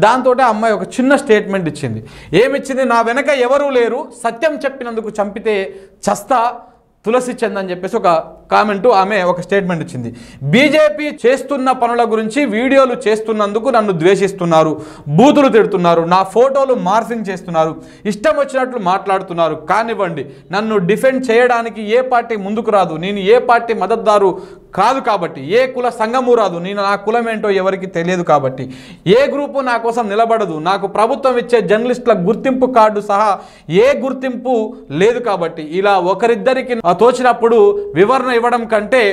దాంతో ఆ అమ్మాయి ఒక చిన్న స్టేట్మెంట్ ఇచ్చింది ఏమిచ్చింది నా వెనక ఎవరూ లేరు సత్యం చెప్పినందుకు చంపితే చస్తా తులసి చంద్ అని చెప్పేసి ఒక కామెంట్ ఆమె ఒక స్టేట్మెంట్ ఇచ్చింది బీజేపీ చేస్తున్న పనుల గురించి వీడియోలు చేస్తున్నందుకు నన్ను ద్వేషిస్తున్నారు బూతులు తిడుతున్నారు నా ఫోటోలు మార్ఫింగ్ చేస్తున్నారు ఇష్టం వచ్చినట్లు మాట్లాడుతున్నారు కానివ్వండి నన్ను డిఫెండ్ చేయడానికి ఏ పార్టీ ముందుకు రాదు నేను ఏ పార్టీ మద్దతుదారు కాదు కాబట్టి ఏ కుల సంఘము రాదు నేను నా కులం ఏంటో ఎవరికి తెలియదు కాబట్టి ఏ గ్రూపు నా కోసం నిలబడదు నాకు ప్రభుత్వం ఇచ్చే జర్నలిస్టుల గుర్తింపు కార్డు సహా ఏ గుర్తింపు లేదు కాబట్టి ఇలా ఒకరిద్దరికి ఆ తోచినప్పుడు వివరణ ఇవ్వడం కంటే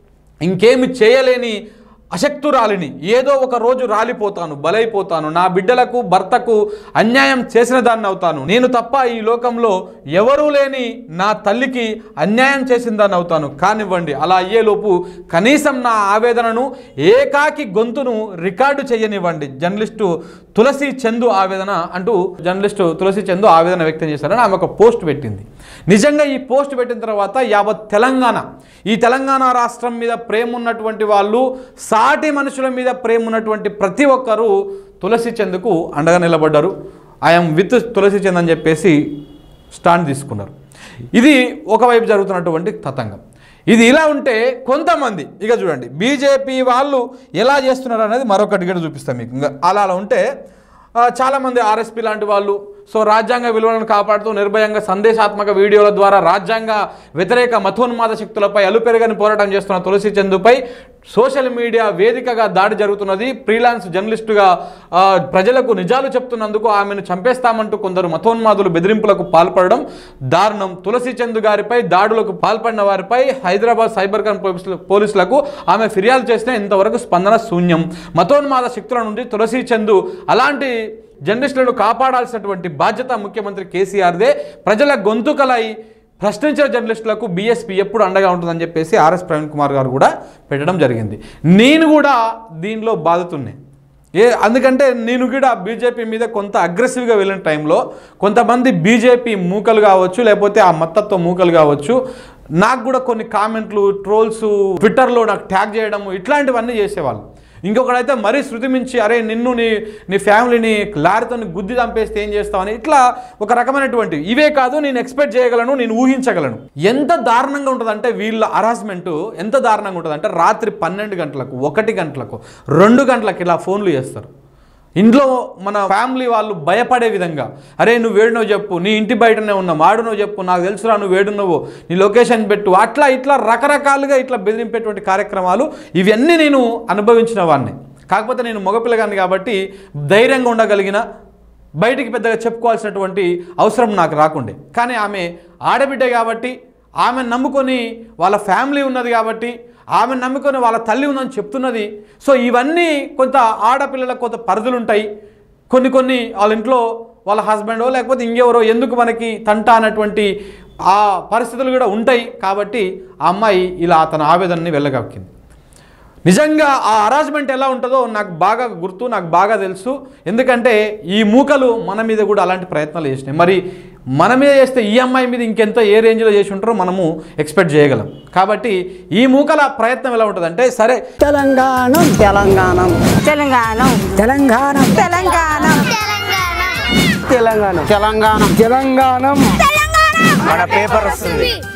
ఇంకేమి చేయలేని అశక్తురాలిని ఏదో ఒక రోజు రాలిపోతాను బలైపోతాను నా బిడ్డలకు భర్తకు అన్యాయం చేసిన దాన్ని అవుతాను నేను తప్ప ఈ లోకంలో ఎవరూ లేని నా తల్లికి అన్యాయం చేసిన దాన్ని అవుతాను కానివ్వండి అలా అయ్యేలోపు కనీసం నా ఆవేదనను ఏకాకి గొంతును రికార్డు చేయనివ్వండి జర్నలిస్టు తులసి చందు ఆవేదన అంటూ జర్నలిస్టు తులసి చందు ఆవేదన వ్యక్తం చేశారని ఆమె ఒక పోస్ట్ పెట్టింది నిజంగా ఈ పోస్ట్ పెట్టిన తర్వాత యావత్ తెలంగాణ ఈ తెలంగాణ రాష్ట్రం మీద ప్రేమ ఉన్నటువంటి వాళ్ళు సాటి మనుషుల మీద ప్రేమ ఉన్నటువంటి ప్రతి ఒక్కరూ తులసి చందుకు అండగా నిలబడ్డారు ఐఎమ్ విత్ తులసి చంద్ అని చెప్పేసి స్టాండ్ తీసుకున్నారు ఇది ఒకవైపు జరుగుతున్నటువంటి తతంగం ఇది ఇలా ఉంటే కొంతమంది ఇక చూడండి బీజేపీ వాళ్ళు ఎలా చేస్తున్నారు అనేది మరొకటి కూడా చూపిస్తాం మీకు ఇంకా అలా అలా ఉంటే ఆ, చాలామంది ఆర్ఎస్పీ లాంటి వాళ్ళు సో రాజ్యాంగ విలువలను కాపాడుతూ నిర్భయంగా సందేశాత్మక వీడియోల ద్వారా రాజ్యాంగ వ్యతిరేక మతోన్మాద శక్తులపై అలుపెరగని పోరాటం చేస్తున్న తులసి చందుపై సోషల్ మీడియా వేదికగా దాడి జరుగుతున్నది ఫ్రీలాన్స్ జర్నలిస్టుగా ఆ, ప్రజలకు నిజాలు చెప్తున్నందుకు ఆమెను చంపేస్తామంటూ కొందరు మతోన్మాదులు బెదిరింపులకు పాల్పడడం దారుణం తులసి చందు గారిపై దాడులకు పాల్పడిన వారిపై హైదరాబాద్ సైబర్ క్రైమ్ పోలీసులు- పోలీసులకు ఆమె ఫిర్యాదు చేసినా ఇంతవరకు స్పందన శూన్యం మతోన్మాద శక్తుల నుండి తులసి చందు అలాంటి జర్నలిస్టులను కాపాడాల్సినటువంటి బాధ్యత ముఖ్యమంత్రి కేసీఆర్దే ప్రజల గొంతుకలై ప్రశ్నించిన జర్నలిస్టులకు బీఎస్పీ ఎప్పుడు అండగా ఉంటుందని చెప్పేసి ఆర్ఎస్ ప్రవీణ్ కుమార్ గారు కూడా పెట్టడం జరిగింది నేను కూడా దీనిలో బాధితున్నే ఏ అందుకంటే నేను కూడా బీజేపీ మీద కొంత అగ్రెసివ్గా వెళ్ళిన టైంలో కొంతమంది బీజేపీ మూకలు కావచ్చు లేకపోతే ఆ మత్తత్వ మూకలు కావచ్చు నాకు కూడా కొన్ని కామెంట్లు ట్రోల్స్ ట్విట్టర్లో నాకు ట్యాగ్ చేయడం ఇట్లాంటివన్నీ చేసేవాళ్ళు ఇంకొకడైతే మరీ శృతి మించి అరే నిన్ను నీ నీ ఫ్యామిలీని లారీతో గుద్ది చంపేస్తే ఏం చేస్తావని ఇట్లా ఒక రకమైనటువంటి ఇవే కాదు నేను ఎక్స్పెక్ట్ చేయగలను నేను ఊహించగలను ఎంత దారుణంగా ఉంటుందంటే వీళ్ళ హరాస్మెంట్ ఎంత దారుణంగా ఉంటుందంటే రాత్రి పన్నెండు గంటలకు ఒకటి గంటలకు రెండు గంటలకు ఇలా ఫోన్లు చేస్తారు ఇంట్లో మన ఫ్యామిలీ వాళ్ళు భయపడే విధంగా అరే నువ్వు వేడినో చెప్పు నీ ఇంటి బయటనే ఉన్నావు ఆడునో చెప్పు నాకు తెలుసురా నువ్వు వేడున్నావు నీ లొకేషన్ పెట్టు అట్లా ఇట్లా రకరకాలుగా ఇట్లా బెదిరింపేటువంటి కార్యక్రమాలు ఇవన్నీ నేను అనుభవించిన వాడిని కాకపోతే నేను మగపిల్లగాన్ని కాబట్టి ధైర్యంగా ఉండగలిగిన బయటికి పెద్దగా చెప్పుకోవాల్సినటువంటి అవసరం నాకు రాకుండే కానీ ఆమె ఆడబిడ్డ కాబట్టి ఆమె నమ్ముకొని వాళ్ళ ఫ్యామిలీ ఉన్నది కాబట్టి ఆమె నమ్ముకొని వాళ్ళ తల్లి ఉందని చెప్తున్నది సో ఇవన్నీ కొంత ఆడపిల్లలకు కొంత పరిధులు ఉంటాయి కొన్ని కొన్ని వాళ్ళ ఇంట్లో వాళ్ళ హస్బెండో లేకపోతే ఇంకెవరో ఎందుకు మనకి తంట అన్నటువంటి ఆ పరిస్థితులు కూడా ఉంటాయి కాబట్టి ఆ అమ్మాయి ఇలా తన ఆవేదనని వెళ్ళగక్కింది నిజంగా ఆ అరాజ్మెంట్ ఎలా ఉంటుందో నాకు బాగా గుర్తు నాకు బాగా తెలుసు ఎందుకంటే ఈ మూకలు మన మీద కూడా అలాంటి ప్రయత్నాలు చేసినాయి మరి మన మీద చేస్తే ఈ అమ్మాయి మీద ఇంకెంత ఏ రేంజ్లో చేసి ఉంటారో మనము ఎక్స్పెక్ట్ చేయగలం కాబట్టి ఈ మూకల ప్రయత్నం ఎలా ఉంటుందంటే సరే తెలంగాణ తెలంగాణ తెలంగాణ తెలంగాణ తెలంగాణ తెలంగాణ తెలంగాణ తెలంగాణ మన పేపర్ వస్తుంది